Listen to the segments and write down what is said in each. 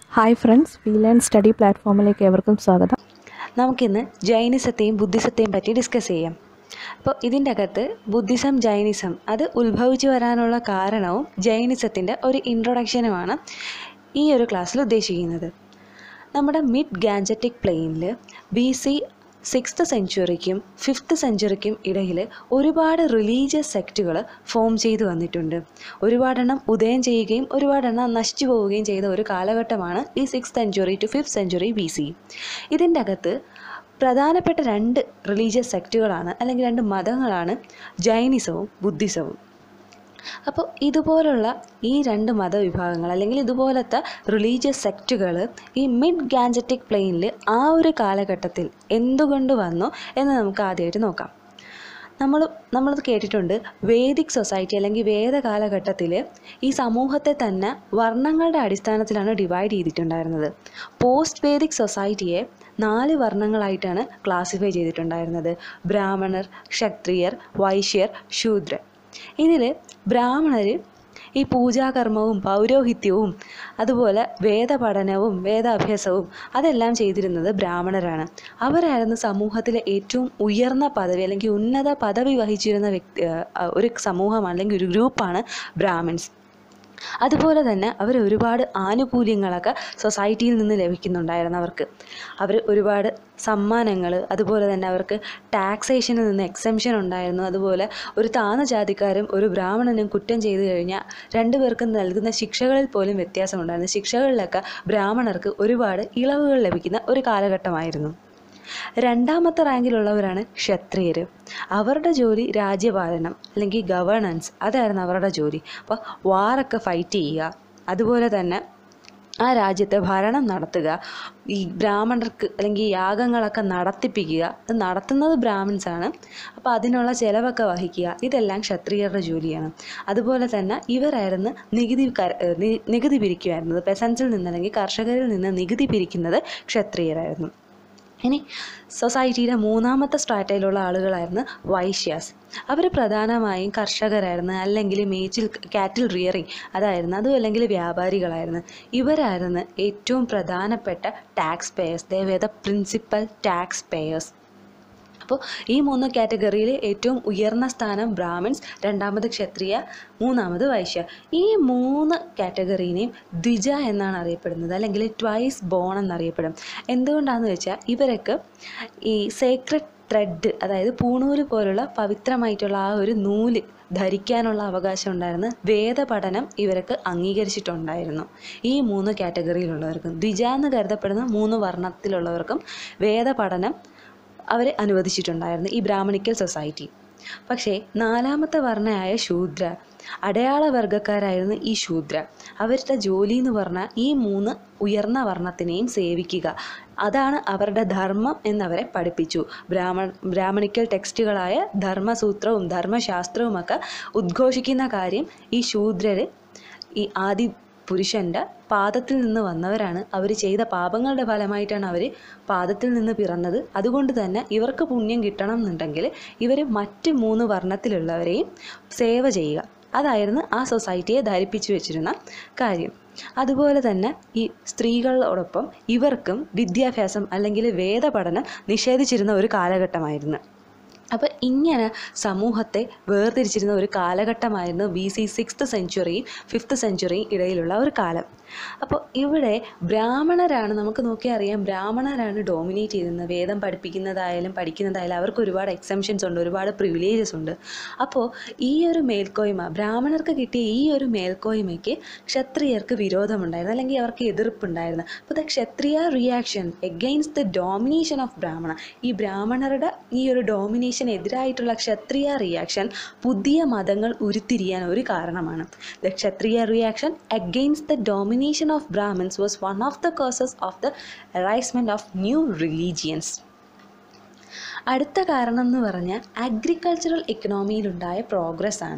hi friends we learn study പ്ലാറ്റ്ഫോമിലേക്ക് ഏവർക്കും സ്വാഗതം നമുക്കിന്ന് ജൈനിസത്തെയും ബുദ്ധിസത്തെയും പറ്റി ഡിസ്കസ് ചെയ്യാം അപ്പോൾ ഇതിൻ്റെ അകത്ത് ബുദ്ധിസം ജൈനിസം അത് ഉത്ഭവിച്ചു വരാനുള്ള കാരണവും ജൈനിസത്തിൻ്റെ ഒരു ഇൻട്രൊഡക്ഷനുമാണ് ഈ ഒരു ക്ലാസ്സിൽ ഉദ്ദേശിക്കുന്നത് നമ്മുടെ മിഡ് ഗാൻജറ്റിക് പ്ലെയിനിൽ ബി സി സിക്സ്ത് സെഞ്ചുറിക്കും ഫിഫ്ത്ത് സെഞ്ചുറിക്കും ഇടയിൽ ഒരുപാട് റിലീജിയസ് സെക്റ്റുകൾ ഫോം ചെയ്തു വന്നിട്ടുണ്ട് ഒരുപാടെണ്ണം ഉദയം ചെയ്യുകയും ഒരുപാടെണ്ണം നശിച്ചു പോവുകയും ചെയ്ത ഒരു കാലഘട്ടമാണ് ഈ six century to fifth century B C ഇതിൻ്റെ അകത്ത് പ്രധാനപ്പെട്ട രണ്ട് റിലീജിയസ് സെക്റ്റുകളാണ് അല്ലെങ്കിൽ രണ്ട് മതങ്ങളാണ് ജൈനിസവും ബുദ്ധിസവും അപ്പോൾ ഇതുപോലുള്ള ഈ രണ്ട് മതവിഭാഗങ്ങൾ അല്ലെങ്കിൽ ഇതുപോലത്തെ റിലീജിയസ് സെക്റ്റുകൾ ഈ മിഡ് ഗാൻജറ്റിക് പ്ലെയിനിൽ ആ ഒരു കാലഘട്ടത്തിൽ എന്തുകൊണ്ട് വന്നു എന്ന് നമുക്ക് ആദ്യമായിട്ട് നോക്കാം നമ്മൾ നമ്മളത് കേട്ടിട്ടുണ്ട് വേദിക് സൊസൈറ്റി അല്ലെങ്കിൽ വേദ കാലഘട്ടത്തിൽ ഈ സമൂഹത്തെ തന്നെ വർണ്ണങ്ങളുടെ അടിസ്ഥാനത്തിലാണ് ഡിവൈഡ് ചെയ്തിട്ടുണ്ടായിരുന്നത് പോസ്റ്റ് വേദിക് സൊസൈറ്റിയെ നാല് വർണ്ണങ്ങളായിട്ടാണ് ക്ലാസിഫൈ ചെയ്തിട്ടുണ്ടായിരുന്നത് ബ്രാഹ്മണർ ക്ഷത്രിയർ വൈശ്യർ ശൂദ്രർ ഇതിൽ ബ്രാഹ്മണർ ഈ പൂജാകർമ്മവും പൗരോഹിത്യവും അതുപോലെ വേദപഠനവും വേദാഭ്യാസവും അതെല്ലാം ചെയ്തിരുന്നത് ബ്രാഹ്മണരാണ് അവരായിരുന്നു സമൂഹത്തിലെ ഏറ്റവും ഉയർന്ന പദവി അല്ലെങ്കിൽ ഉന്നത പദവി വഹിച്ചിരുന്ന വ്യക്തി ആ, ഒരു സമൂഹമാണ് അല്ലെങ്കിൽ ഒരു ഗ്രൂപ്പാണ് ബ്രാഹ്മിൻസ് അതുപോലെ തന്നെ അവർ ഒരുപാട് ആനുകൂല്യങ്ങളൊക്കെ സൊസൈറ്റിയിൽ നിന്ന് ലഭിക്കുന്നുണ്ടായിരുന്നു അവർക്ക് അവർ ഒരുപാട് സമ്മാനങ്ങൾ അതുപോലെ തന്നെ അവർക്ക് ടാക്സേഷനിൽ നിന്ന് എക്സംഷൻ ഉണ്ടായിരുന്നു അതുപോലെ ഒരു താഴ്ന്ന ജാതിക്കാരും ഒരു ബ്രാഹ്മണനും കുറ്റം ചെയ്തു കഴിഞ്ഞാൽ രണ്ടുപേർക്കും നൽകുന്ന ശിക്ഷകളിൽ പോലും വ്യത്യാസമുണ്ടായിരുന്നു ശിക്ഷകളിലൊക്കെ ബ്രാഹ്മണർക്ക് ഒരുപാട് ഇളവുകൾ ലഭിക്കുന്ന ഒരു കാലഘട്ടമായിരുന്നു രണ്ടാമത്തെ റാങ്കിലുള്ളവരാണ് ക്ഷത്രിയർ അവരുടെ ജോലി രാജ്യപാലനം അല്ലെങ്കിൽ ഗവേണൻസ് അതായിരുന്നു അവരുടെ ജോലി അപ്പോൾ വാറൊക്കെ ഫൈറ്റ് ചെയ്യുക അതുപോലെ തന്നെ ആ രാജ്യത്തെ ഭരണം നടത്തുക ഈ ബ്രാഹ്മണർക്ക് അല്ലെങ്കിൽ യാഗങ്ങളൊക്കെ നടത്തിപ്പിക്കുക അത് നടത്തുന്നത് ബ്രാഹ്മിൻസ് ആണ് അപ്പോൾ അതിനുള്ള ചിലവൊക്കെ വഹിക്കുക ഇതെല്ലാം ക്ഷത്രിയരുടെ ജോലിയാണ് അതുപോലെ തന്നെ ഇവരായിരുന്നു നികുതി കര- ഏഹ് നി- നികുതി പിരിക്കുമായിരുന്നത് പെസൻസിൽ നിന്ന് അല്ലെങ്കിൽ കർഷകരിൽ നിന്ന് നികുതി പിരിക്കുന്നത് ക്ഷത്രിയരായിരുന്നു ഇനി സൊസൈറ്റിയുടെ മൂന്നാമത്തെ സ്ട്രാറ്റയിലുള്ള ആളുകളായിരുന്നു വൈശ്യാസ് അവർ പ്രധാനമായും കർഷകരായിരുന്നു അല്ലെങ്കിൽ മേച്ചിൽ കാറ്റിൽ റിയറിങ് അതായിരുന്നു അതും അല്ലെങ്കിൽ വ്യാപാരികളായിരുന്നു ഇവരായിരുന്നു ഏറ്റവും പ്രധാനപ്പെട്ട taxpayers they were the principal taxpayers അപ്പോൾ ഈ മൂന്ന് കാറ്റഗറിയിൽ ഏറ്റവും ഉയർന്ന സ്ഥാനം ബ്രാഹ്മിൻസ് രണ്ടാമത് ക്ഷത്രിയ മൂന്നാമത് വൈശ്യ ഈ മൂന്ന് കാറ്റഗറീനെയും ദ്വിജ എന്നാണ് അറിയപ്പെടുന്നത് അല്ലെങ്കിൽ ട്വൈസ് ബോൺ എന്നറിയപ്പെടും എന്തുകൊണ്ടാണെന്ന് വെച്ചാൽ ഇവരൊക്കെ ഈ സേക്രഡ് ത്രെഡ് അതായത് പൂണൂല് പോലുള്ള പവിത്രമായിട്ടുള്ള ആ ഒരു നൂല് ധരിക്കാനുള്ള അവകാശം ഉണ്ടായിരുന്നു വേദപഠനം ഇവർക്ക് അംഗീകരിച്ചിട്ടുണ്ടായിരുന്നു ഈ മൂന്ന് കാറ്റഗറിയിലുള്ളവർക്കും ദ്വിജ എന്ന് കരുതപ്പെടുന്ന മൂന്ന് വർണ്ണത്തിലുള്ളവർക്കും വേദപഠനം അവരെ അനുവദിച്ചിട്ടുണ്ടായിരുന്നു ഈ ബ്രാഹ്മണിക്കൽ സൊസൈറ്റി പക്ഷേ നാലാമത്തെ വർണ്ണയായ ശൂദ്ര അടയാള വർഗ്ഗക്കാരായിരുന്നു ഈ ശൂദ്ര അവരുടെ ജോലി എന്ന് പറഞ്ഞാൽ ഈ മൂന്ന് ഉയർന്ന വർണ്ണത്തിനെയും സേവിക്കുക അതാണ് അവരുടെ ധർമ്മം എന്നവരെ പഠിപ്പിച്ചു ബ്രാഹ്മണ ബ്രാഹ്മണിക്കൽ ടെക്സ്റ്റുകളായ ധർമ്മസൂത്രവും ധർമ്മശാസ്ത്രവുമൊക്കെ ഉദ്ഘോഷിക്കുന്ന കാര്യം ഈ ശൂദ്രര് ഈ ആദി പുരുഷൻ്റെ പാദത്തിൽ നിന്ന് വന്നവരാണ് അവർ ചെയ്ത പാപങ്ങളുടെ ഫലമായിട്ടാണ് അവർ പാദത്തിൽ നിന്ന് പിറന്നത് അതുകൊണ്ട് തന്നെ ഇവർക്ക് പുണ്യം കിട്ടണം എന്നുണ്ടെങ്കിൽ ഇവർ മറ്റ് മൂന്ന് വർണ്ണത്തിലുള്ളവരെയും സേവ ചെയ്യുക അതായിരുന്നു ആ സൊസൈറ്റിയെ ധരിപ്പിച്ചു വെച്ചിരുന്ന കാര്യം അതുപോലെ തന്നെ ഈ സ്ത്രീകളോടൊപ്പം ഇവർക്കും വിദ്യാഭ്യാസം അല്ലെങ്കിൽ വേദപഠനം നിഷേധിച്ചിരുന്ന ഒരു കാലഘട്ടമായിരുന്നു അപ്പോൾ ഇങ്ങനെ സമൂഹത്തെ വേർതിരിച്ചിരുന്ന ഒരു കാലഘട്ടമായിരുന്നു ബി സി സിക്സ്ത് സെഞ്ചുറിയും ഫിഫ്ത്ത് സെഞ്ചുറിയും ഇടയിലുള്ള ഒരു കാലം അപ്പോൾ ഇവിടെ ബ്രാഹ്മണരാണ് നമുക്ക് നോക്കിയാൽ അറിയാം ബ്രാഹ്മണരാണ് ഡോമിനേറ്റ് ചെയ്യുന്നത് വേദം പഠിപ്പിക്കുന്നതായാലും പഠിക്കുന്നതായാലും അവർക്ക് ഒരുപാട് എക്സംഷൻസ് ഉണ്ട് ഒരുപാട് പ്രിവിലേജസ് ഉണ്ട് അപ്പോൾ ഈ ഒരു മേൽക്കോയ്മ ബ്രാഹ്മണർക്ക് കിട്ടിയ ഈ ഒരു മേൽക്കോയ്മയ്ക്ക് ക്ഷത്രിയർക്ക് വിരോധമുണ്ടായിരുന്നു അല്ലെങ്കിൽ അവർക്ക് എതിർപ്പുണ്ടായിരുന്നു അപ്പോൾ the Kshatriya reaction against the domination of Brahmana ഈ ബ്രാഹ്മണരുടെ ഈ ഒരു ഡോമിനേഷൻ എതിരായിട്ടുള്ള ക്ഷത്രിയ റിയാക്ഷൻ പുതിയ മതങ്ങൾ ഉരുത്തിരിയാൻ ഒരു കാരണമാണ് the Kshatriya reaction against the domination of Brahmins was one of the causes of the arisement of new religions അടുത്ത കാരണം എന്ന് പറഞ്ഞാൽ അഗ്രികൾച്ചറൽ എക്കണോമിയിലുണ്ടായ പ്രോഗ്രസ് ആണ്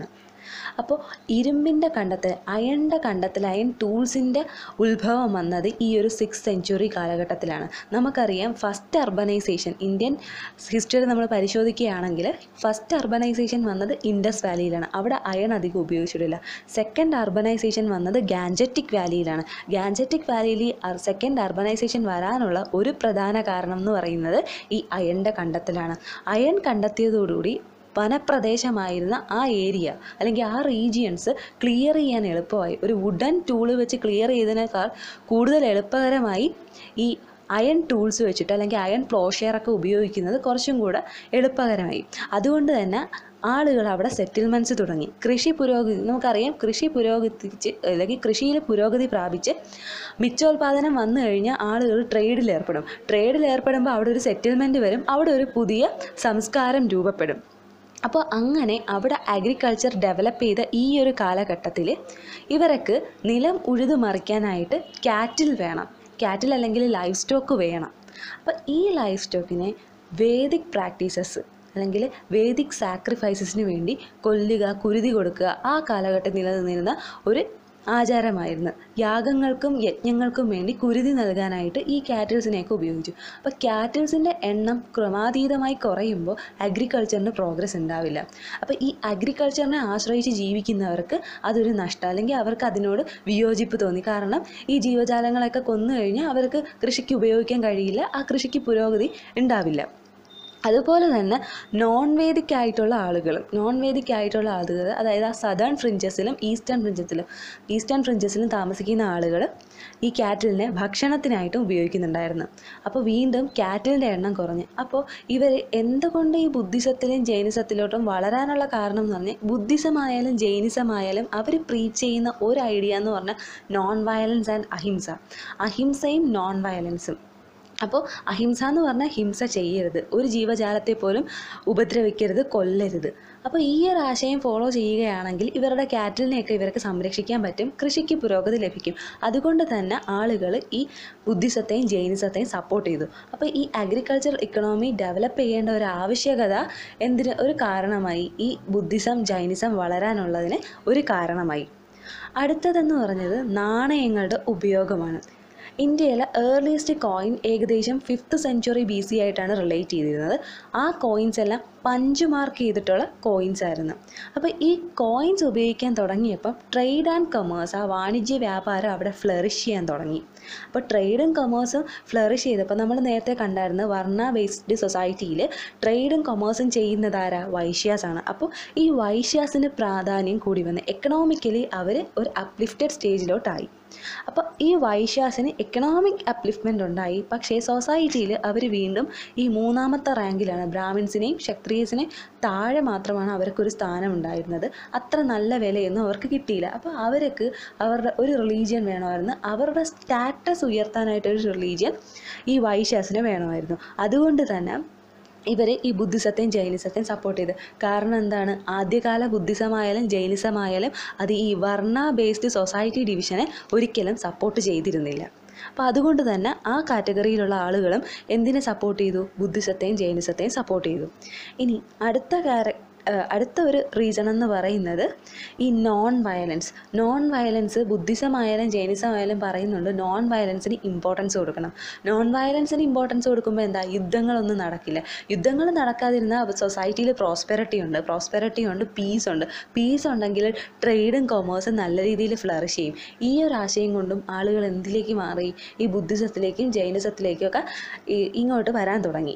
അപ്പോൾ ഇരുമ്പിൻ്റെ കണ്ടെത്തൽ അയണിൻ്റെ കണ്ടെത്തൽ അയൺ ടൂൾസിൻ്റെ ഉത്ഭവം വന്നത് ഈ ഒരു സിക്സ് സെഞ്ചുറി കാലഘട്ടത്തിലാണ് നമുക്കറിയാം ഫസ്റ്റ് അർബനൈസേഷൻ ഇന്ത്യൻ ഹിസ്റ്ററി നമ്മൾ പരിശോധിക്കുകയാണെങ്കിൽ ഫസ്റ്റ് അർബനൈസേഷൻ വന്നത് ഇൻഡസ് വാലിയിലാണ് അവിടെ അയൺ അധികം ഉപയോഗിച്ചിട്ടില്ല സെക്കൻഡ് അർബനൈസേഷൻ വന്നത് ഗാൻജറ്റിക് വാലിയിലാണ് ഗാൻജറ്റിക് വാലിയിൽ സെക്കൻഡ് അർബനൈസേഷൻ വരാനുള്ള ഒരു പ്രധാന കാരണം എന്ന് പറയുന്നത് ഈ അയണിൻ്റെ കണ്ടെത്തലാണ് അയൺ കണ്ടെത്തിയതോടുകൂടി വനപ്രദേശമായിരുന്ന ആ ഏരിയ അല്ലെങ്കിൽ ആ റീജിയൻസ് ക്ലിയർ ചെയ്യാൻ എളുപ്പമായി ഒരു വുഡൻ ടൂള് വെച്ച് ക്ലിയർ ചെയ്തതിനേക്കാൾ കൂടുതൽ എളുപ്പകരമായി ഈ അയൺ ടൂൾസ് വെച്ചിട്ട് അല്ലെങ്കിൽ അയൺ പ്ലോഷെയറൊക്കെ ഉപയോഗിക്കുന്നത് കുറച്ചും കൂടെ എളുപ്പകരമായി അതുകൊണ്ട് തന്നെ ആളുകൾ അവിടെ സെറ്റിൽമെൻറ്റ്സ് തുടങ്ങി കൃഷി പുരോഗതി നമുക്കറിയാം കൃഷി പുരോഗതിച്ച് അല്ലെങ്കിൽ കൃഷിയിൽ പുരോഗതി പ്രാപിച്ച് മിച്ചോൽപാദനം വന്നു കഴിഞ്ഞാൽ ആളുകൾ ട്രേഡിൽ ഏർപ്പെടും ട്രേഡിൽ ഏർപ്പെടുമ്പോൾ അവിടെ ഒരു സെറ്റിൽമെൻറ്റ് വരും അവിടെ ഒരു പുതിയ സംസ്കാരം രൂപപ്പെടും അപ്പോൾ അങ്ങനെ അവിടെ അഗ്രികൾച്ചർ ഡെവലപ്പ് ചെയ്ത ഈ ഒരു കാലഘട്ടത്തിൽ ഇവർക്ക് നിലം ഉഴുതു മറിക്കാനായിട്ട് കാറ്റിൽ വേണം കാറ്റിൽ അല്ലെങ്കിൽ ലൈഫ് സ്റ്റോക്ക് വേണം അപ്പോൾ ഈ ലൈഫ് സ്റ്റോക്കിനെ വേദിക് പ്രാക്ടീസസ് അല്ലെങ്കിൽ വേദിക് സാക്രിഫൈസസിന് വേണ്ടി കൊല്ലുക കുരുതി കൊടുക്കുക ആ കാലഘട്ടം നിലനിന്നിരുന്ന ഒരു ആചാരമായിരുന്നു യാഗങ്ങൾക്കും യജ്ഞങ്ങൾക്കും വേണ്ടി കുരുതി നൽകാനായിട്ട് ഈ കാറ്റിൽസിനെയൊക്കെ ഉപയോഗിച്ചു അപ്പോൾ കാറ്റിൽസിൻ്റെ എണ്ണം ക്രമാതീതമായി കുറയുമ്പോൾ അഗ്രികൾച്ചറിന് പ്രോഗ്രസ് ഉണ്ടാവില്ല അപ്പോൾ ഈ അഗ്രികൾച്ചറിനെ ആശ്രയിച്ച് ജീവിക്കുന്നവർക്ക് അതൊരു നഷ്ടം അല്ലെങ്കിൽ അവർക്ക് അതിനോട് വിയോജിപ്പ് തോന്നി കാരണം ഈ ജീവജാലങ്ങളൊക്കെ കൊന്നു കഴിഞ്ഞാൽ അവർക്ക് കൃഷിക്ക് ഉപയോഗിക്കാൻ കഴിയില്ല ആ കൃഷിക്ക് പുരോഗതി ഉണ്ടാവില്ല അതുപോലെ തന്നെ നോൺ വേദിക് ആയിട്ടുള്ള ആളുകളും നോൺ വേദിക് ആയിട്ടുള്ള ആളുകൾ അതായത് ആ സദേൺ ഫ്രിഞ്ചസിലും ഈസ്റ്റേൺ ഫ്രിഞ്ചസിലും ഈസ്റ്റേൺ ഫ്രിഞ്ചസിലും താമസിക്കുന്ന ആളുകൾ ഈ കാറ്റിലിനെ ഭക്ഷണത്തിനായിട്ടും ഉപയോഗിക്കുന്നുണ്ടായിരുന്നു അപ്പോൾ വീണ്ടും കാറ്റിലിൻ്റെ എണ്ണം കുറഞ്ഞു അപ്പോൾ ഇവർ എന്തുകൊണ്ട് ഈ ബുദ്ധിസത്തിലും ജൈനിസത്തിലോട്ടും വളരാനുള്ള കാരണം എന്ന് പറഞ്ഞാൽ ബുദ്ധിസമായാലും ജൈനിസമായാലും അവർ പ്രീച്ച് ചെയ്യുന്ന ഒരു ഐഡിയ എന്ന് പറഞ്ഞാൽ നോൺ വയലൻസ് ആൻഡ് അഹിംസ അഹിംസയും നോൺ വയലൻസും അപ്പോൾ അഹിംസ എന്ന് പറഞ്ഞാൽ ഹിംസ ചെയ്യരുത് ഒരു ജീവജാലത്തെ പോലും ഉപദ്രവിക്കരുത് കൊല്ലരുത് അപ്പോൾ ഈ ഒരു ആശയം ഫോളോ ചെയ്യുകയാണെങ്കിൽ ഇവരുടെ കാറ്റലിനെയൊക്കെ ഇവർക്ക് സംരക്ഷിക്കാൻ പറ്റും കൃഷിക്ക് പുരോഗതി ലഭിക്കും അതുകൊണ്ട് തന്നെ ആളുകൾ ഈ ബുദ്ധിസത്തെയും ജൈനിസത്തെയും സപ്പോർട്ട് ചെയ്തു അപ്പോൾ ഈ അഗ്രികൾച്ചർ ഇക്കണോമി ഡെവലപ്പ് ചെയ്യേണ്ട ഒരു ആവശ്യകത എന്തിന് ഒരു കാരണമായി ഈ ബുദ്ധിസം ജൈനിസം വളരാനുള്ളതിന് ഒരു കാരണമായി അടുത്തതെന്ന് പറഞ്ഞത് നാണയങ്ങളുടെ ഉപയോഗമാണ് ഇന്ത്യയിലെ ഏർലിയസ്റ്റ് കോയിൻ ഏകദേശം ഫിഫ്ത്ത് സെഞ്ചുറി ബി സി ആയിട്ടാണ് റിലേറ്റ് ചെയ്തിരുന്നത് ആ കോയിൻസ് എല്ലാം പഞ്ച് മാർക്ക് ചെയ്തിട്ടുള്ള കോയിൻസ് ആയിരുന്നു അപ്പോൾ ഈ കോയിൻസ് ഉപയോഗിക്കാൻ തുടങ്ങിയപ്പം ട്രേഡ് ആൻഡ് കൊമേഴ്സ് ആ വാണിജ്യ വ്യാപാരം അവിടെ ഫ്ലറിഷ് ചെയ്യാൻ തുടങ്ങി അപ്പോൾ ട്രേഡും കൊമേഴ്സും ഫ്ലറിഷ് ചെയ്തപ്പോൾ നമ്മൾ നേരത്തെ കണ്ടായിരുന്നു വർണ്ണ ബേസ്ഡ് സൊസൈറ്റിയിൽ ട്രേഡും കൊമേഴ്സും ചെയ്യുന്നതാരാ വൈശ്യാസാണ് അപ്പോൾ ഈ വൈശ്യാസിന് പ്രാധാന്യം കൂടി വന്ന് എക്കണോമിക്കലി അവർ ഒരു അപ്ലിഫ്റ്റഡ് സ്റ്റേജിലോട്ടായി അപ്പോൾ ഈ വൈശ്യാസിന് എക്കണോമിക് അപ്ലിഫ്റ്റ്മെൻ്റ് ഉണ്ടായി പക്ഷേ സൊസൈറ്റിയിൽ അവർ വീണ്ടും ഈ മൂന്നാമത്തെ റാങ്കിലാണ് ബ്രാഹ്മിൻസിനെയും ക്ഷത്രിയസിനെയും താഴെ മാത്രമാണ് അവർക്കൊരു സ്ഥാനം ഉണ്ടായിരുന്നത് അത്ര നല്ല വിലയൊന്നും അവർക്ക് കിട്ടിയില്ല അപ്പോൾ അവർക്ക് അവരുടെ ഒരു റിലീജിയൻ വേണമായിരുന്നു അവരുടെ സ്റ്റാറ്റസ് ഉയർത്താനായിട്ടൊരു റിലീജിയൻ ഈ വൈശ്യാസിന് വേണമായിരുന്നു അതുകൊണ്ട് തന്നെ ഇവർ ഈ ബുദ്ധിസത്തെയും ജൈനിസത്തെയും സപ്പോർട്ട് ചെയ്ത് കാരണം എന്താണ് ആദ്യകാല ബുദ്ധിസമായാലും ജൈനിസമായാലും അത് ഈ വർണ്ണ ബേസ്ഡ് സൊസൈറ്റി ഡിവിഷനെ ഒരിക്കലും സപ്പോർട്ട് ചെയ്തിരുന്നില്ല അപ്പോൾ അതുകൊണ്ട് തന്നെ ആ കാറ്റഗറിയിലുള്ള ആളുകളും എന്തിനെ സപ്പോർട്ട് ചെയ്തു ബുദ്ധിസത്തെയും ജൈനിസത്തെയും സപ്പോർട്ട് ചെയ്തു ഇനി അടുത്ത കാര ഏഹ് അടുത്ത ഒരു റീസൺ എന്ന് പറയുന്നത് ഈ നോൺ വയലൻസ് നോൺ വയലൻസ് ബുദ്ധിസമായാലും ജൈനിസമായാലും പറയുന്നുണ്ട് നോൺ വയലൻസിന് ഇമ്പോർട്ടൻസ് കൊടുക്കണം നോൺ വയലൻസിന് ഇമ്പോർട്ടൻസ് കൊടുക്കുമ്പോൾ എന്താ യുദ്ധങ്ങളൊന്നും നടക്കില്ല യുദ്ധങ്ങൾ നടക്കാതിരുന്ന സൊസൈറ്റിയിൽ പ്രോസ്പെറിറ്റി ഉണ്ട് പ്രോസ്പെറിറ്റി ഉണ്ട് പീസ് ഉണ്ട് പീസ് ഉണ്ടെങ്കിൽ ട്രേഡും കൊമേഴ്സും നല്ല രീതിയിൽ ഫ്ലറിഷ് ചെയ്യും ഈ ഒരു ആശയം കൊണ്ടും ആളുകൾ എന്തിലേക്ക് മാറി ഈ ബുദ്ധിസത്തിലേക്കും ജൈനിസത്തിലേക്കും ഒക്കെ ഈ- ഇങ്ങോട്ട് വരാൻ തുടങ്ങി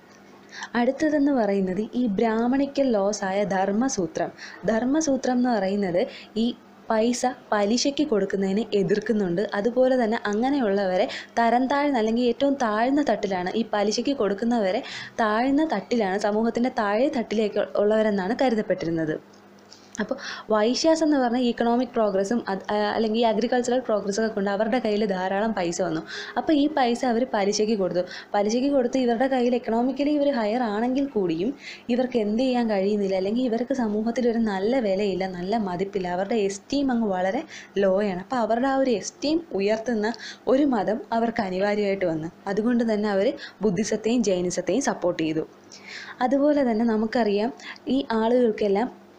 അടുത്തതെന്ന് പറയുന്നത് ഈ ബ്രാഹ്മണിക്കൽ ലോസ് ആയ ധർമ്മസൂത്രം ധർമ്മസൂത്രം എന്ന് പറയുന്നത് ഈ പൈസ പലിശയ്ക്ക് കൊടുക്കുന്നതിനെ എതിർക്കുന്നുണ്ട് അതുപോലെ തന്നെ അങ്ങനെയുള്ളവരെ തരം താഴ്ന്ന അല്ലെങ്കിൽ ഏറ്റവും താഴ്ന്ന തട്ടിലാണ് ഈ പലിശയ്ക്ക് കൊടുക്കുന്നവരെ താഴ്ന്ന തട്ടിലാണ് സമൂഹത്തിൻ്റെ താഴെ തട്ടിലേക്ക് ഉള്ളവരെന്നാണ് കരുതപ്പെട്ടിരുന്നത് അപ്പോൾ വൈശ്യാസ് എന്ന് പറഞ്ഞാൽ ഇക്കണോമിക് പ്രോഗ്രസ്സും അത് ആ, അല്ലെങ്കിൽ അഗ്രികൾച്ചറൽ പ്രോഗ്രസ്സൊക്കെ കൊണ്ട് അവരുടെ കയ്യിൽ ധാരാളം പൈസ വന്നു അപ്പോൾ ഈ പൈസ അവർ പലിശയ്ക്ക് കൊടുത്തു പലിശയ്ക്ക് കൊടുത്ത് ഇവരുടെ കയ്യിൽ എക്കണോമിക്കലി ഇവർ ഹയർ ആണെങ്കിൽ കൂടിയും ഇവർക്ക് എന്ത് ചെയ്യാൻ കഴിയുന്നില്ല അല്ലെങ്കിൽ ഇവർക്ക് സമൂഹത്തിൽ ഒരു നല്ല വിലയില്ല നല്ല മതിപ്പില്ല അവരുടെ എസ്റ്റീം അങ്ങ് വളരെ ലോ ആണ് അപ്പോൾ അവരുടെ ആ ഒരു എസ്റ്റീം ഉയർത്തുന്ന ഒരു മതം അവർക്ക് അനിവാര്യമായിട്ട് വന്നു അതുകൊണ്ട് തന്നെ അവർ ബുദ്ധിസത്തെയും ജൈനിസത്തെയും സപ്പോർട്ട് ചെയ്തു അതുപോലെ തന്നെ നമുക്കറിയാം ഈ ആളുകൾക്കെല്ലാം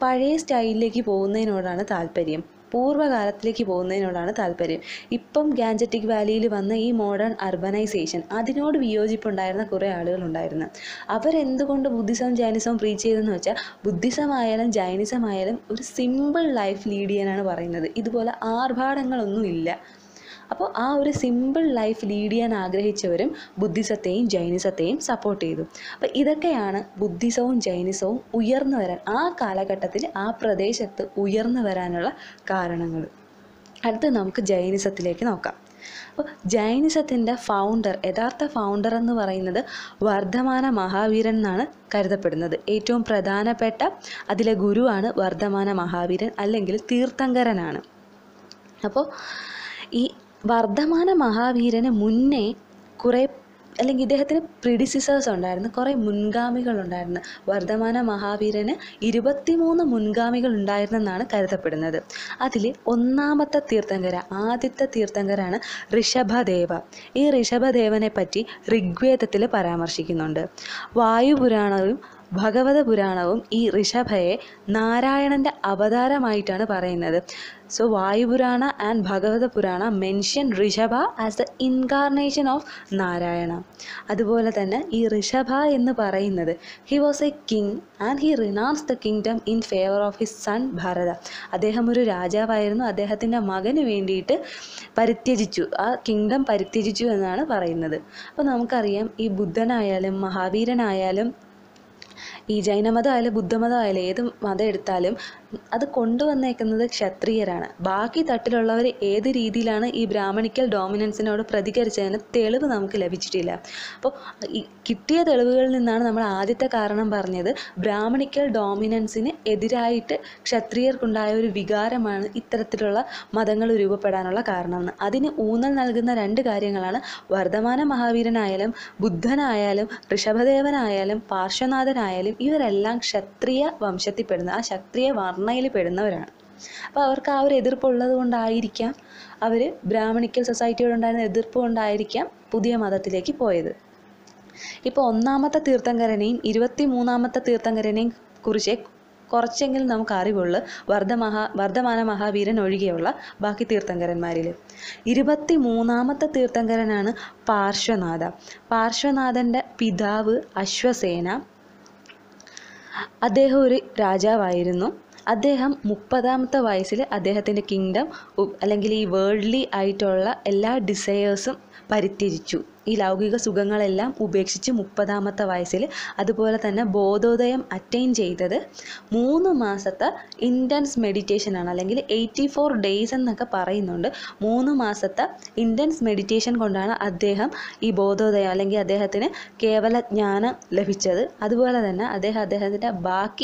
പഴയ സ്റ്റൈലിലേക്ക് പോകുന്നതിനോടാണ് താല്പര്യം പൂർവ്വകാലത്തിലേക്ക് പോകുന്നതിനോടാണ് താല്പര്യം ഇപ്പം ഗാൻജറ്റിക് വാലിയിൽ വന്ന ഈ മോഡേൺ അർബനൈസേഷൻ അതിനോട് വിയോജിപ്പുണ്ടായിരുന്ന കുറേ ആളുകളുണ്ടായിരുന്നു അവരെന്തുകൊണ്ട് ബുദ്ധിസവും ജൈനിസവും പ്രീച്ച് ചെയ്തെന്ന് വെച്ചാൽ ബുദ്ധിസം ആയാലും ജൈനിസം ആയാലും ഒരു സിമ്പിൾ ലൈഫ് ലീഡ് ചെയ്യാനാണ് പറയുന്നത് ഇതുപോലെ ആർഭാടങ്ങളൊന്നും ഇല്ല അപ്പോൾ ആ ഒരു സിമ്പിൾ ലൈഫ് ലീഡ് ചെയ്യാൻ ആഗ്രഹിച്ചവരും ബുദ്ധിസത്തെയും ജൈനിസത്തെയും സപ്പോർട്ട് ചെയ്തു അപ്പോൾ ഇതൊക്കെയാണ് ബുദ്ധിസവും ജൈനിസവും ഉയർന്നു വരാൻ ആ കാലഘട്ടത്തിൽ ആ പ്രദേശത്ത് ഉയർന്നു വരാനുള്ള കാരണങ്ങൾ അടുത്ത് നമുക്ക് ജൈനിസത്തിലേക്ക് നോക്കാം അപ്പോൾ ജൈനിസത്തിൻ്റെ ഫൗണ്ടർ യഥാർത്ഥ ഫൗണ്ടർ എന്ന് പറയുന്നത് വർദ്ധമാന മഹാവീരൻ എന്നാണ് കരുതപ്പെടുന്നത് ഏറ്റവും പ്രധാനപ്പെട്ട അതിലെ ഗുരുവാണ് വർദ്ധമാന മഹാവീരൻ അല്ലെങ്കിൽ തീർത്ഥങ്കരനാണ് അപ്പോൾ ഈ വർദ്ധമാന മഹാവീരന് മുന്നേ കുറേ അല്ലെങ്കിൽ ഇദ്ദേഹത്തിന് പ്രിഡിസിസേഴ്സ് ഉണ്ടായിരുന്നു കുറേ മുൻഗാമികളുണ്ടായിരുന്നു വർദ്ധമാന മഹാവീരന് ഇരുപത്തിമൂന്ന് മുൻഗാമികൾ ഉണ്ടായിരുന്നെന്നാണ് കരുതപ്പെടുന്നത് അതിൽ ഒന്നാമത്തെ തീർത്ഥങ്കര ആദ്യത്തെ തീർത്ഥങ്കരാണ് ഋഷഭദേവ ഈ ഋഷഭദേവനെ പറ്റി ഋഗ്വേദത്തിൽ പരാമർശിക്കുന്നുണ്ട് വായുപുരാണവും ഭഗവത പുരാണവും ഈ ഋഷഭയെ നാരായണൻ്റെ അവതാരമായിട്ടാണ് പറയുന്നത് so വായുപുരാണ and Bhagavata Purana mention Rishabha as the incarnation of Narayana അതുപോലെ തന്നെ ഈ ഋഷഭ എന്ന് പറയുന്നത് he was a king and he renounce the kingdom in favour of his son Bharata അദ്ദേഹം ഒരു രാജാവായിരുന്നു അദ്ദേഹത്തിൻ്റെ മകന് വേണ്ടിയിട്ട് പരിത്യജിച്ചു ആ കിങ്ഡം പരിത്യജിച്ചു എന്നാണ് പറയുന്നത് അപ്പോൾ നമുക്കറിയാം ഈ ബുദ്ധനായാലും മഹാവീരനായാലും ഈ ജൈനമതം ആയാലും ബുദ്ധമതം ആയാലും ഏത് മതം എടുത്താലും അത് കൊണ്ടുവന്നേക്കുന്നത് ക്ഷത്രിയരാണ് ബാക്കി തട്ടിലുള്ളവർ ഏത് രീതിയിലാണ് ഈ ബ്രാഹ്മണിക്കൽ ഡോമിനൻസിനോട് പ്രതികരിച്ചതിന് തെളിവ് നമുക്ക് ലഭിച്ചിട്ടില്ല അപ്പോൾ ഈ കിട്ടിയ തെളിവുകളിൽ നിന്നാണ് നമ്മൾ ആദ്യത്തെ കാരണം പറഞ്ഞത് ബ്രാഹ്മണിക്കൽ ഡോമിനൻസിന് എതിരായിട്ട് ക്ഷത്രിയർക്കുണ്ടായ ഒരു വികാരമാണ് ഇത്തരത്തിലുള്ള മതങ്ങൾ രൂപപ്പെടാനുള്ള കാരണം എന്ന് അതിന് ഊന്നൽ നൽകുന്ന രണ്ട് കാര്യങ്ങളാണ് വർദ്ധമാന മഹാവീരനായാലും ബുദ്ധനായാലും ഋഷഭദേവനായാലും പാർശ്വനാഥനായാലും ഇവരെല്ലാം ക്ഷത്രിയ വംശത്തിൽപ്പെടുന്ന ആ ക്ഷത്രിയ വർണ്ണയിൽ പെടുന്നവരാണ് അപ്പോൾ അവർക്ക് ആ ഒരു എതിർപ്പുള്ളത് കൊണ്ടായിരിക്കാം അവർ ബ്രാഹ്മണിക്കൽ സൊസൈറ്റിയോടുണ്ടായിരുന്ന എതിർപ്പ് കൊണ്ടായിരിക്കാം പുതിയ മതത്തിലേക്ക് പോയത് ഇപ്പോൾ ഒന്നാമത്തെ തീർത്ഥങ്കരനെയും ഇരുപത്തി മൂന്നാമത്തെ തീർത്ഥങ്കരനെയും കുറിച്ച് കുറച്ചെങ്കിലും നമുക്ക് അറിവുള്ളൂ വർദ്ധമഹാ വർദ്ധമാന മഹാവീരൻ ഒഴികെയുള്ള ബാക്കി തീർത്ഥങ്കരന്മാരിൽ ഇരുപത്തി മൂന്നാമത്തെ തീർത്ഥങ്കരനാണ് പാർശ്വനാഥ പാർശ്വനാഥൻ്റെ പിതാവ് അശ്വസേന അദ്ദേഹം ഒരു രാജാവായിരുന്നു അദ്ദേഹം മുപ്പതാമത്തെ വയസ്സിൽ അദ്ദേഹത്തിൻ്റെ കിങ്ഡം അല്ലെങ്കിൽ ഈ വേൾഡ്ലി ആയിട്ടുള്ള എല്ലാ ഡിസയേഴ്സും പരിത്യജിച്ചു ഈ ലൗകിക സുഖങ്ങളെല്ലാം ഉപേക്ഷിച്ച് മുപ്പതാമത്തെ വയസ്സിൽ അതുപോലെ തന്നെ ബോധോദയം അറ്റൈൻ ചെയ്തത് മൂന്ന് മാസത്തെ ഇൻറ്റൻസ് മെഡിറ്റേഷനാണ് അല്ലെങ്കിൽ എയ്റ്റി ഫോർ ഡേയ്സ് എന്നൊക്കെ പറയുന്നുണ്ട് മൂന്ന് മാസത്തെ ഇൻറ്റൻസ് മെഡിറ്റേഷൻ കൊണ്ടാണ് അദ്ദേഹം ഈ ബോധോദയം അല്ലെങ്കിൽ അദ്ദേഹത്തിന് കേവല ജ്ഞാനം ലഭിച്ചത് അതുപോലെ തന്നെ അദ്ദേഹം അദ്ദേഹത്തിൻ്റെ ബാക്കി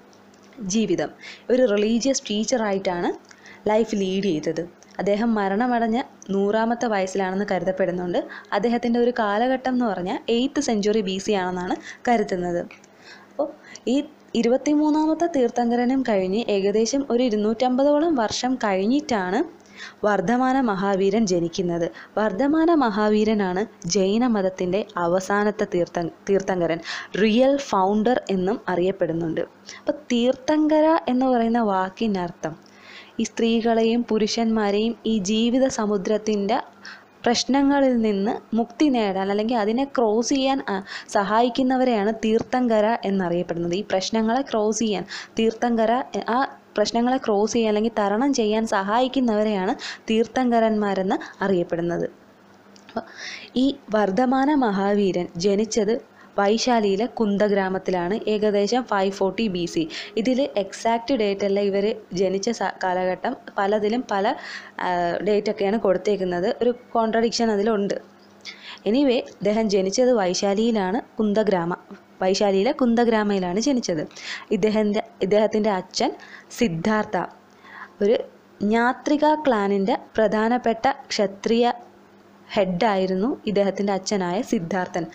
ജീവിതം ഒരു റിലീജിയസ് ടീച്ചറായിട്ടാണ് ലൈഫ് ലീഡ് ചെയ്തത് അദ്ദേഹം മരണമടഞ്ഞ നൂറാമത്തെ വയസ്സിലാണെന്ന് കരുതപ്പെടുന്നുണ്ട് അദ്ദേഹത്തിൻ്റെ ഒരു കാലഘട്ടം എന്ന് പറഞ്ഞാൽ എയ്ത്ത് സെഞ്ചുറി ബി സി ആണെന്നാണ് കരുതുന്നത് അപ്പോൾ ഈ ഇരുപത്തിമൂന്നാമത്തെ തീർത്ഥങ്കരനും കഴിഞ്ഞ് ഏകദേശം ഒരു ഇരുന്നൂറ്റമ്പതോളം വർഷം കഴിഞ്ഞിട്ടാണ് വർദ്ധമാന മഹാവീരൻ ജനിക്കുന്നത് വർദ്ധമാന മഹാവീരനാണ് ജൈന മതത്തിൻ്റെ അവസാനത്തെ തീർത്ഥ തീർത്ഥങ്കരൻ റിയൽ ഫൗണ്ടർ എന്നും അറിയപ്പെടുന്നുണ്ട് അപ്പോൾ തീർത്ഥങ്കര എന്ന് പറയുന്ന വാക്കിനർത്ഥം ഈ സ്ത്രീകളെയും പുരുഷന്മാരെയും ഈ ജീവിത സമുദ്രത്തിൻ്റെ പ്രശ്നങ്ങളിൽ നിന്ന് മുക്തി നേടാൻ അല്ലെങ്കിൽ അതിനെ ക്രോസ് ചെയ്യാൻ ആ, സഹായിക്കുന്നവരെയാണ് തീർത്ഥങ്കര എന്നറിയപ്പെടുന്നത് ഈ പ്രശ്നങ്ങളെ ക്രോസ് ചെയ്യാൻ തീർത്ഥങ്കര എ, ആ പ്രശ്നങ്ങളെ ക്രോസ് ചെയ്യാൻ അല്ലെങ്കിൽ തരണം ചെയ്യാൻ സഹായിക്കുന്നവരെയാണ് തീർത്ഥങ്കരന്മാരെന്ന് അറിയപ്പെടുന്നത് അപ്പോൾ ഈ വർദ്ധമാന മഹാവീരൻ ജനിച്ചത് വൈശാലിയിലെ കുന്തഗ്രാമത്തിലാണ് ഏകദേശം ഫൈവ് ഫോർട്ടി ബി സി ഇതിൽ എക്സാക്റ്റ് ഡേറ്റ് അല്ല ഇവർ ജനിച്ച സ- കാലഘട്ടം പലതിലും പല ഡേറ്റ് ഒക്കെയാണ് കൊടുത്തേക്കുന്നത് ഒരു കോൺട്രഡിക്ഷൻ അതിലുണ്ട് എനിവേ അദ്ദേഹം ജനിച്ചത് വൈശാലിയിലാണ് കുന്തഗ്രാമ വൈശാലിയിലെ കുന്തഗ്രാമയിലാണ് ജനിച്ചത് ഇദ്ദേഹത്തിൻ്റെ ഇദ്ദേഹത്തിൻ്റെ അച്ഛൻ സിദ്ധാർത്ഥ ഒരു ജ്ഞാത്രിക ക്ലാനിൻ്റെ പ്രധാനപ്പെട്ട ക്ഷത്രിയ ഹെഡായിരുന്നു ഇദ്ദേഹത്തിൻ്റെ അച്ഛനായ സിദ്ധാർത്ഥൻ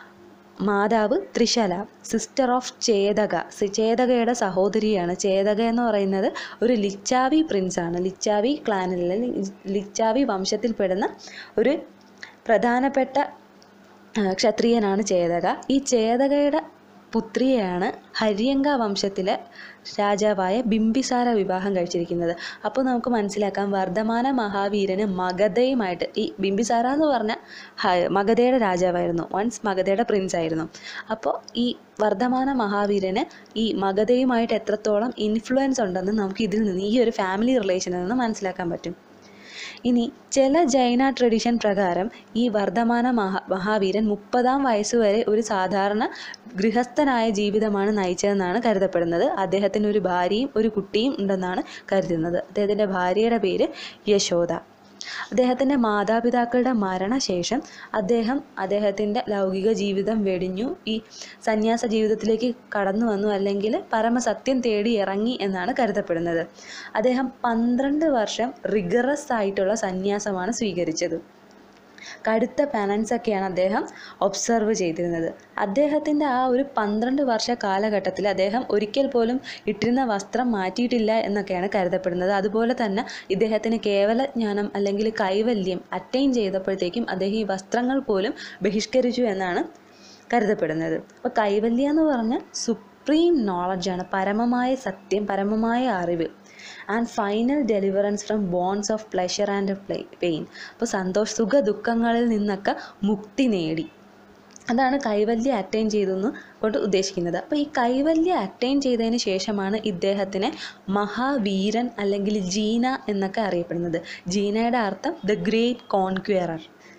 മാതാവ് ത്രിശല സിസ്റ്റർ ഓഫ് ചേതക സി- ചേതകയുടെ സഹോദരിയാണ് ചേതക എന്ന് പറയുന്നത് ഒരു ലിച്ചാവി പ്രിൻസാണ് ലിച്ചാവി ക്ലാനിലെ ലിച്ചാവി വംശത്തിൽപ്പെടുന്ന ഒരു പ്രധാനപ്പെട്ട ആ, ക്ഷത്രിയനാണ് ചേതക ഈ ചേതകയുടെ പുത്രിയെയാണ് ഹര്യങ്ക വംശത്തിലെ രാജാവായ ബിംബിസാര വിവാഹം കഴിച്ചിരിക്കുന്നത് അപ്പോൾ നമുക്ക് മനസ്സിലാക്കാം വർദ്ധമാന മഹാവീരന് മഗധയുമായിട്ട് ഈ ബിംബിസാര എന്ന് പറഞ്ഞ ഹ- മഗധയുടെ രാജാവായിരുന്നു വൺസ് മഗധയുടെ പ്രിൻസ് ആയിരുന്നു അപ്പോൾ ഈ വർദ്ധമാന മഹാവീരന് ഈ മഗധയുമായിട്ട് എത്രത്തോളം ഇൻഫ്ലുവൻസ് ഉണ്ടെന്ന് നമുക്ക് ഇതിൽ നിന്ന് ഈ ഒരു ഫാമിലി റിലേഷനിൽ നിന്ന് മനസ്സിലാക്കാൻ പറ്റും ഇനി ചില ജൈന ട്രഡീഷൻ പ്രകാരം ഈ വർദ്ധമാന മഹാ മഹാവീരൻ മുപ്പതാം വയസ്സുവരെ ഒരു സാധാരണ ഗൃഹസ്ഥനായ ജീവിതമാണ് നയിച്ചതെന്നാണ് കരുതപ്പെടുന്നത് അദ്ദേഹത്തിന് ഒരു ഭാര്യയും ഒരു കുട്ടിയും ഉണ്ടെന്നാണ് കരുതുന്നത് അദ്ദേഹത്തിൻ്റെ ഭാര്യയുടെ പേര് യശോദ അദ്ദേഹത്തിൻ്റെ മാതാപിതാക്കളുടെ മരണശേഷം അദ്ദേഹം അദ്ദേഹത്തിൻ്റെ ലൗകിക ജീവിതം വെടിഞ്ഞു ഈ സന്യാസ ജീവിതത്തിലേക്ക് കടന്നു വന്നു അല്ലെങ്കിൽ പരമസത്യം തേടി ഇറങ്ങി എന്നാണ് കരുതപ്പെടുന്നത് അദ്ദേഹം പന്ത്രണ്ട് വർഷം റിഗറസ് ആയിട്ടുള്ള സന്യാസമാണ് സ്വീകരിച്ചത് കടുത്ത പെനൻസ് ഒക്കെയാണ് അദ്ദേഹം ഒബ്സർവ് ചെയ്തിരുന്നത് അദ്ദേഹത്തിൻ്റെ ആ ഒരു പന്ത്രണ്ട് വർഷ കാലഘട്ടത്തിൽ അദ്ദേഹം ഒരിക്കൽ പോലും ഇട്ടിരുന്ന വസ്ത്രം മാറ്റിയിട്ടില്ല എന്നൊക്കെയാണ് കരുതപ്പെടുന്നത് അതുപോലെ തന്നെ ഇദ്ദേഹത്തിന് കേവല ജ്ഞാനം അല്ലെങ്കിൽ കൈവല്യം അറ്റൈൻ ചെയ്തപ്പോഴത്തേക്കും അദ്ദേഹം ഈ വസ്ത്രങ്ങൾ പോലും ബഹിഷ്കരിച്ചു എന്നാണ് കരുതപ്പെടുന്നത് അപ്പോൾ കൈവല്യം എന്ന് പറഞ്ഞാൽ സുപ്രീം നോളജാണ് പരമമായ സത്യം പരമമായ അറിവ് and final deliverance from bonds of pleasure and pain അപ്പോൾ സന്തോഷ സുഖ ദുഃഖങ്ങളിൽ നിന്നൊക്കെ മുക്തി നേടി അതാണ് കൈവല്യം അറ്റൈൻ ചെയ്തെന്ന് കൊണ്ട് ഉദ്ദേശിക്കുന്നത് അപ്പോൾ ഈ കൈവല്യം അറ്റൈൻ ചെയ്തതിന് ശേഷമാണ് ഇദ്ദേഹത്തിനെ മഹാവീരൻ അല്ലെങ്കിൽ ജീന എന്നൊക്കെ അറിയപ്പെടുന്നത് ജീനയുടെ അർത്ഥം ദ ഗ്രേറ്റ് കോൺക്വയറർ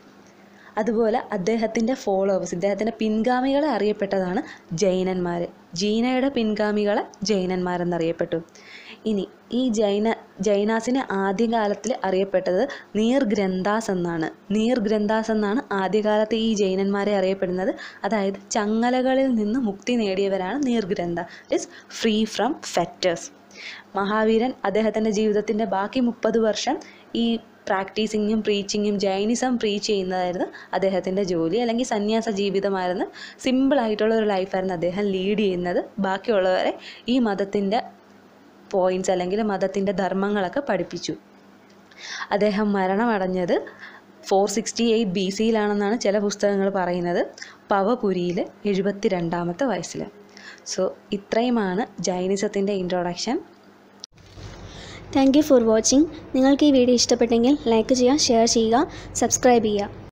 അതുപോലെ അദ്ദേഹത്തിൻ്റെ ഫോളോവേഴ്സ് ഇദ്ദേഹത്തിൻ്റെ പിൻഗാമികളെ അറിയപ്പെട്ടതാണ് ജൈനന്മാർ ജീനയുടെ പിൻഗാമികളെ ജൈനന്മാരെന്നറിയപ്പെട്ടു ഇനി ഈ ജൈന ജൈനാസിനെ ആദ്യകാലത്തിൽ അറിയപ്പെട്ടത് നീർ ഗ്രന്ഥാസ് എന്നാണ് നീർ ഗ്രന്ഥാസ് എന്നാണ് ആദ്യകാലത്ത് ഈ ജൈനന്മാരെ അറിയപ്പെടുന്നത് അതായത് ചങ്ങലകളിൽ നിന്ന് മുക്തി നേടിയവരാണ് Nirgrantha is free from fetters മഹാവീരൻ അദ്ദേഹത്തിൻ്റെ ജീവിതത്തിൻ്റെ ബാക്കി മുപ്പത് വർഷം ഈ പ്രാക്ടീസിങ്ങും പ്രീച്ചിങ്ങും ജൈനിസം പ്രീച്ച് ചെയ്യുന്നതായിരുന്നു അദ്ദേഹത്തിൻ്റെ ജോലി അല്ലെങ്കിൽ സന്യാസ ജീവിതമായിരുന്നു സിമ്പിളായിട്ടുള്ള ഒരു ലൈഫായിരുന്നു അദ്ദേഹം ലീഡ് ചെയ്യുന്നത് ബാക്കിയുള്ളവരെ ഈ മതത്തിൻ്റെ പോയിൻറ്റ്സ് അല്ലെങ്കിൽ മതത്തിൻ്റെ ധർമ്മങ്ങളൊക്കെ പഠിപ്പിച്ചു അദ്ദേഹം മരണമടഞ്ഞത് ഫോർ സിക്സ്റ്റി എയ്റ്റ് ബി സിയിലാണെന്നാണ് ചില പുസ്തകങ്ങൾ പറയുന്നത് പവപുരിയിൽ എഴുപത്തി രണ്ടാമത്തെ വയസ്സിൽ സോ ഇത്രയുമാണ് ജൈനിസത്തിൻ്റെ introduction thank you for watching നിങ്ങൾക്ക് ഈ വീഡിയോ ഇഷ്ടപ്പെട്ടെങ്കിൽ ലൈക്ക് ചെയ്യുക ഷെയർ ചെയ്യുക സബ്സ്ക്രൈബ് ചെയ്യുക